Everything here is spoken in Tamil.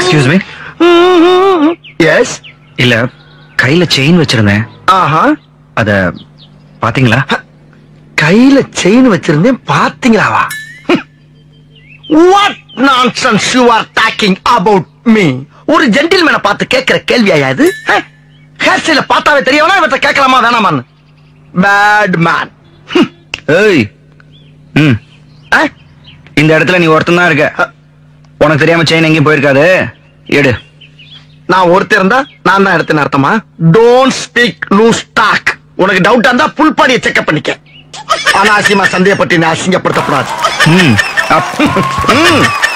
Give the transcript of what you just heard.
எக்ஸ்கியூஸ் மீ எஸ் இல்ல கையில செயின் வச்சிருந்தேன் ஆஹா அத பாத்தீங்களா கையில செயின் வச்சிருந்தேன் பாத்தீங்களாவா what nonsense you are talking about me ஒரு ஜென்டில்மேனை பார்த்து கேட்கிற கேள்வியா இது ஹேர் ஸ்டைல பார்த்தாவே தெரியவனா இவற்றை கேட்கலாமா வேணாமான்னு பேட் மேன் ஏய் ம் இந்த இடத்துல நீ ஒருத்தன் தான் இருக்க உனக்கு தெரியாம செயின் எங்கேயும் போயிருக்காது எடு நான் ஒருத்தர் இருந்தா நான் தான் எடுத்தேன் அர்த்தமா டோன்ட் ஸ்பீக் லூஸ் டாக் உனக்கு டவுட்டா இருந்தா புல் பாடியை செக்அப் பண்ணிக்க அனாவசியமா சந்தேகப்பட்டு நீ அசிங்கப்படுத்தக்கூடாது ம் அப் ம்